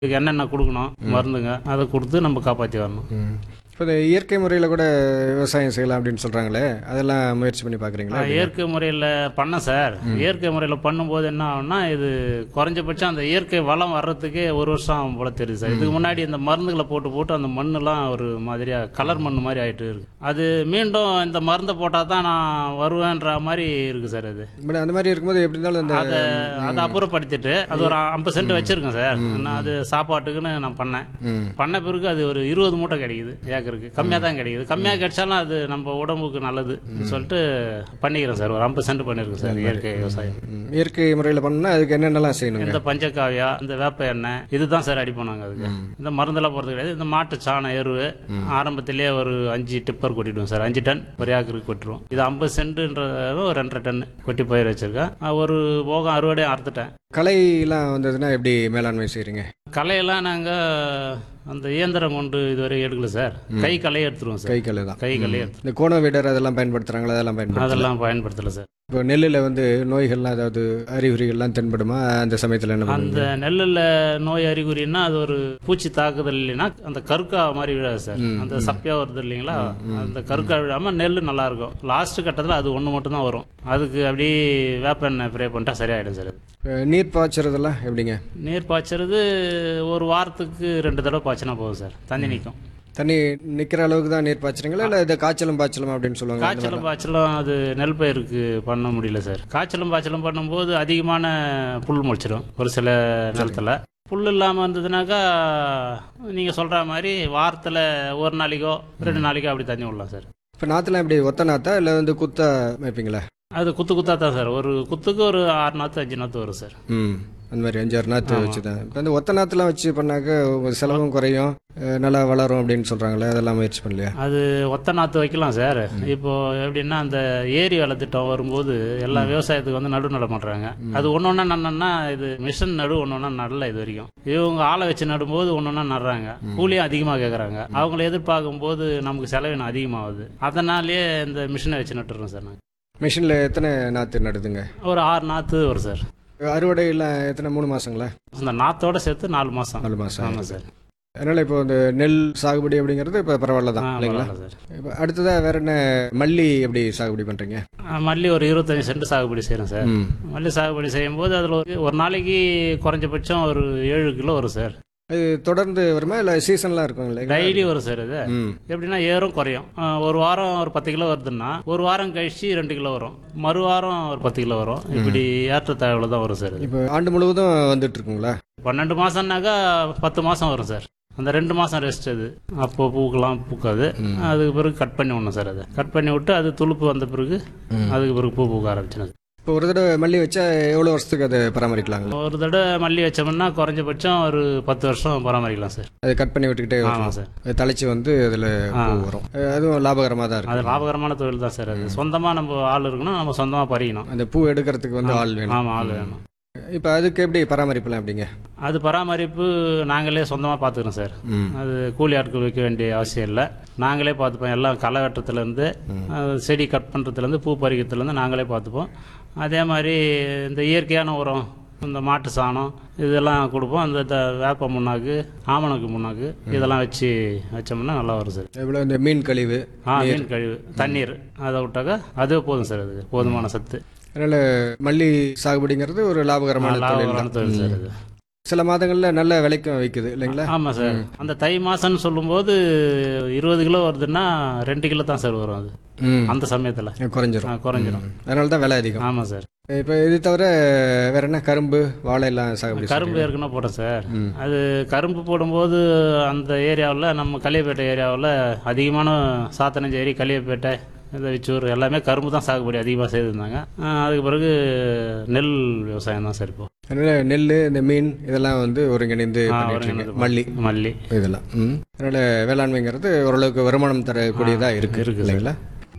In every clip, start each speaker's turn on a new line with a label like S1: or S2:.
S1: இதுக்கு என்னென்ன கொடுக்கணும் மருந்துங்க அதை கொடுத்து நம்ம காப்பாற்றி வரணும்
S2: ம். இப்போ இந்த இயற்கை முறையில் கூட விவசாயம் செய்யலாம் அப்படின்னு சொல்கிறாங்களே அதெல்லாம் முயற்சி பண்ணி பார்க்குறீங்களா
S1: நான் இயற்கை முறையில் பண்ணேன் சார் இயற்கை முறையில் பண்ணும்போது என்ன ஆகும்னா இது குறைஞ்சபட்சம் அந்த இயற்கை வளம் வர்றதுக்கே ஒரு வருஷம் ஆகும் போல தெரியுது சார் இதுக்கு முன்னாடி இந்த மருந்துகளை போட்டு போட்டு அந்த மண்ணெல்லாம் ஒரு மாதிரியா கலர் மண் மாதிரி ஆயிட்டு இருக்கு அது மீண்டும் இந்த மருந்தை போட்டால் தான் நான் வருவேன்ற மாதிரி இருக்கு சார் அது
S2: பட் அந்த மாதிரி இருக்கும்போது எப்படி இருந்தாலும் இந்த
S1: அதை அதை அப்புறப்படுத்திட்டு அது ஒரு ஐம்பது சென்ட் வச்சிருக்கேன் சார் நான் அது சாப்பாட்டுக்குன்னு நான் பண்ணேன்
S2: ம்.
S1: பண்ண பிறகு அது ஒரு இருபது மூட்டை கிடைக்குது ஏக்கருக்கு கம்மியாக தான் கிடைக்குது கம்மியாக கிடைச்சாலும் அது நம்ம உடம்புக்கு நல்லது சொல்லிட்டு பண்ணிக்கிறேன் சார் ஒரு ஐம்பது சென்ட் பண்ணியிருக்கேன் சார் இயற்கை விவசாயம்
S2: ம், இயற்கை முறையில் பண்ணணும்னா அதுக்கு என்னென்னலாம் செய்யணுங்க
S1: இந்த பஞ்சகாவியா இந்த வேப்ப எண்ணெய் இதுதான் சார் அடி பண்ணாங்க அதுக்கு இந்த மருந்தெல்லாம் போகிறது கிடையாது இந்த மாட்டு சாண எருவு ஆரம்பத்திலேயே ஒரு அஞ்சு டிப்பர் கொட்டிடுவோம் சார் அஞ்சு டன் ஒரு ஏக்கருக்கு கொட்டிடுவோம் இது ஐம்பது சென்ட்டுன்றது ஒரு ரெண்டரை டன் கொட்டி பயிர் வச்சிருக்கேன் நான் ஒரு போகம் அறுவடை அறுத்துட்டேன்
S2: களையெல்லாம் வந்ததுன்னா எப்படி மேலாண்மை செய்கிறீங்க
S1: களையெல்லாம் நாங்கள் அந்த இயந்திரம் கொண்டு இதுவரை எடுக்கல சார் கை களையை எடுத்துருவோம் சார்
S2: கை களை தான்
S1: கை களையை எடுத்து
S2: இந்த கோண வீடர் அதெல்லாம் பயன்படுத்துகிறாங்களா அதெல்லாம் பயன்படுத்த
S1: அதெல்லாம் பயன்படுத்தல சார்
S2: இப்போ நெல்லில் வந்து நோய்கள்லாம் அதாவது அறிகுறிகள்லாம் தென்படுமா அந்த சமயத்தில் என்ன
S1: அந்த
S2: பண்ணுவீங்க
S1: நெல்லில் நோய் அறிகுறின்னா அது ஒரு பூச்சி தாக்குதல் இல்லைன்னா அந்த கருக்கா மாதிரி விழாது சார் அந்த சப்பையா வருது இல்லைங்களா அந்த கருக்கா விழாம நெல் நல்லா இருக்கும் லாஸ்ட் கட்டத்தில் அது ஒன்று மட்டும் தான் வரும் அதுக்கு அப்படியே வேப்ப எண்ணெய் ப்ரே பண்ணிட்டா சரியாயிடும் சார் அது.
S2: இப்போ நீர் பாய்ச்சறதெல்லாம் எப்படிங்க
S1: நீர் பாய்ச்சறது ஒரு வாரத்துக்கு ரெண்டு தடவை பாய்ச்சினா போதும் சார் தண்ணி நிற்கும்
S2: தண்ணி நிற்கிற அளவுக்கு தான் நீர் பாய்ச்சறீங்களா இல்லை இந்த காய்ச்சலும் பாய்ச்சலும் அப்படின்னு சொல்லுவாங்க அந்த
S1: காய்ச்சலும் பாய்ச்சலும் அது நெல் பயிருக்கு பண்ண முடியல சார் காய்ச்சலும் பாய்ச்சலும் பண்ணும்போது அதிகமான புல் முளைச்சிடும் ஒரு சில நிலத்துல புல் இல்லாமல் இருந்ததுனாக்கா நீங்கள் சொல்கிற மாதிரி வாரத்தில் ஒரு நாளைக்கோ ரெண்டு நாளைக்கோ அப்படி தண்ணி விடலாம் சார்
S2: இப்போ நாற்றுலாம் எப்படி ஒத்த நாத்தா இல்லை வந்து குத்தா வைப்பீங்களா
S1: அது குத்து குத்தா தான் சார் ஒரு குத்துக்கு ஒரு ஆறு நாற்று அஞ்சு நாற்று வரும் சார்
S2: ம் அந்த மாதிரி அஞ்சாறு நாற்று வச்சு தான் இப்போ அந்த ஒத்த நாற்றுலாம் வச்சு பண்ணாக்க உங்க செலவும் குறையும் அஹ் நல்லா வளரும் அப்படின்னு சொல்கிறாங்களே அதெல்லாம் முயற்சி பண்ணலையா
S1: அது ஒத்த நாற்று வைக்கலாம் சார் இப்போ எப்படின்னா அந்த ஏரி வேலை திட்டம் வரும்போது எல்லா விவசாயத்துக்கு வந்து நடு நட பண்ணுறாங்க அது ஒன்று ஒன்றா நன்னா இது மிஷின் நடு ஒன்று ஒன்றா நடல இது வரைக்கும் இவங்க ஆளை வச்சு நடும்போது ஒன்று ஒன்றா நடுறாங்க கூலியும் அதிகமாக கேட்குறாங்க அவங்கள எதிர்பார்க்கும் போது நமக்கு செலவினம் அதிகமாகுது அதனாலேயே இந்த மிஷினை வச்சு நட்டுறோம் சார் நாங்கள்
S2: மிஷினில் எத்தனை நாற்று நடுதுங்க
S1: ஒரு ஆறு நாற்று வரும் சார்
S2: அறுவடை இல்லை எத்தனை மூணு மாதங்களா
S1: அந்த நாத்தோட சேர்த்து நாலு மாதம்
S2: நாலு மாதம்
S1: ஆமாம் சார்
S2: அதனால் இப்போ இந்த நெல் சாகுபடி அப்படிங்கிறது இப்போ பரவாயில்ல
S1: ஆ,
S2: தான் இல்லைங்களா
S1: பரவாயில்ல சார்
S2: இப்போ அடுத்ததாக வேற என்ன மல்லி எப்படி சாகுபடி பண்ணுறீங்க
S1: ஆ, மல்லி ஒரு இருபத்தஞ்சு சென்ட் சாகுபடி செய்கிறேன் சார்
S2: ம்
S1: மல்லி சாகுபடி செய்யும்போது அதில் ஒரு ஒரு நாளைக்கு குறைஞ்சபட்சம் ஒரு ஏழு கிலோ வரும் சார்
S2: அது தொடர்ந்து வருமா இல்லை சீசன்லாம் இருக்கும் இல்லைங்களா
S1: டெய்லி வரும் சார் இது
S2: ம்
S1: எப்படின்னா ஏறும் குறையும் ஆ, ஒரு வாரம் ஒரு பத்து கிலோ வருதுன்னா ஒரு வாரம் கழிச்சு ரெண்டு கிலோ வரும் மறு வாரம் ஒரு பத்து கிலோ வரும் இப்படி ஏற்றத்தாழ்வில் தான் வரும் சார் இது
S2: இப்போ ஆண்டு முழுவதும் வந்துட்டு இருக்குங்களா
S1: பன்னெண்டு மாதம்னாக்கா பத்து மாதம் வரும் சார் அந்த ரெண்டு மாதம் ரெஸ்ட் அது அப்போ பூக்கெல்லாம் பூக்காது அதுக்கு பிறகு கட் பண்ணி விடணும் சார் அதை கட் பண்ணி விட்டு அது துளுப்பு வந்த பிறகு அதுக்கு பிறகு பூ பூக்க ஆரம்பிச்சிடும்
S2: இப்போ ஒரு தடவை மல்லி வச்சா எவ்வளோ வருஷத்துக்கு அதை பராமரிக்கலாங்களா
S1: ஒரு தடவை மல்லி வச்சோம்னா குறைஞ்சபட்சம் ஒரு பத்து வருஷம் பராமரிக்கலாம் சார்
S2: அதை கட் பண்ணி விட்டுக்கிட்டே
S1: ஆமாம்
S2: வரலாம்
S1: சார்
S2: அது தலைச்சி வந்து அதில் பூ வரும் அஹ் அதுவும் லாபகரமாக தான் இருக்கும்
S1: அது லாபகரமான தொழில் தான் சார் அது சொந்தமாக நம்ம ஆள் இருக்கணும் நம்ம சொந்தமாக பறிக்கணும்
S2: அந்த பூ எடுக்கிறதுக்கு வந்து ஆள் வேணும்
S1: ஆமாம் ஆள் வேணும்
S2: இப்போ அதுக்கு எப்படி பராமரிப்பலாம் எப்படிங்க
S1: அது பராமரிப்பு நாங்களே சொந்தமாக பார்த்துக்கிறோம் சார்
S2: ம்
S1: அது கூலி ஆட்கள் வைக்க வேண்டிய அவசியம் இல்லை நாங்களே பார்த்துப்போம் எல்லாம் களை வெட்டுறதுலேருந்து அது செடி கட் பண்ணுறதுலேருந்து பூ பறிக்கிறதுலேருந்து நாங்களே பார்த்துப்போம் அதே மாதிரி இந்த இயற்கையான உரம் இந்த மாட்டு சாணம் இதெல்லாம் கொடுப்போம் அந்த த- வேப்ப முன்னாக்கு ஆமணக்கு முன்னாக்கு இதெல்லாம் வச்சு வச்சோம்னா நல்லா வரும் சார்
S2: எவ்வளோ இந்த மீன் கழிவு
S1: ஆ மீன் கழிவு தண்ணீர் அதை விட்டாக்கா அதுவே போதும் சார் அதுக்கு போதுமான சத்து
S2: அதனால் மல்லி சாகுபடிங்கிறது ஒரு லாபகரமான தொழில்
S1: லாபகரமான
S2: தான்
S1: தொழில் சார் அது
S2: சில மாதங்களில் நல்ல விலைக்கும் விற்குது இல்லைங்களா
S1: ஆமாம் சார் அந்த தை மாதம்னு சொல்லும்போது இருபது கிலோ வருதுன்னா ரெண்டு கிலோ தான் சார் வரும் அது
S2: ம்
S1: அந்த சமயத்தில்
S2: குறைஞ்சிரும்
S1: குறைஞ்சிரும்
S2: அதனால தான் விலை அதிகம்
S1: ஆமாம் சார்
S2: இப்போ இது தவிர வேற என்ன கரும்பு வாழை எல்லாம் சாகுபடி
S1: கரும்பு ஏற்கனவே போட்டேன் சார் அது கரும்பு போடும்போது அந்த ஏரியாவில் நம்ம களியப்பேட்டை ஏரியாவில் அதிகமான சாத்தனஞ்சேரி களியப்பேட்டை இந்த விச்சூர் எல்லாமே கரும்பு தான் சாகுபடி அதிகமாக செய்திருந்தாங்க ஆஹ் அதுக்கு பிறகு நெல் விவசாயம் தான் சார் இப்போ
S2: அதனால நெல் இந்த மீன் இதெல்லாம் வந்து ஒருங்கிணைந்து
S1: ஆ,
S2: பண்ணிட்டு
S1: ஒருங்கிணைந்து
S2: இருக்கீங்க. மல்லி
S1: மல்லி
S2: இதெல்லாம் ம் அதனால வேளாண்மைங்கிறது ஓரளவுக்கு வருமானம் தரக்கூடியதாக இருக்கு
S1: இருக்கு சார்.
S2: இல்லைங்களா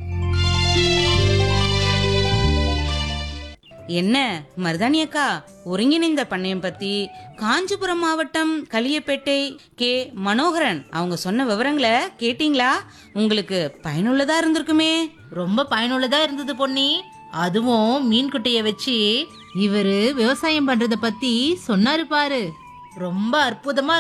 S3: என்ன மருதாணி அக்கா ஒருங்கிணைந்த பண்ணையம் பத்தி காஞ்சிபுரம் மாவட்டம் களியப்பேட்டை கே மனோகரன் அவங்க சொன்ன விவரங்களை கேட்டீங்களா உங்களுக்கு பயனுள்ளதா இருந்திருக்குமே
S4: ரொம்ப பயனுள்ளதா இருந்தது பொன்னி அதுவும் மீன் குட்டைய வச்சு இவரு விவசாயம் பண்றத பத்தி சொன்னாரு பாரு ரொம்ப அற்புதமா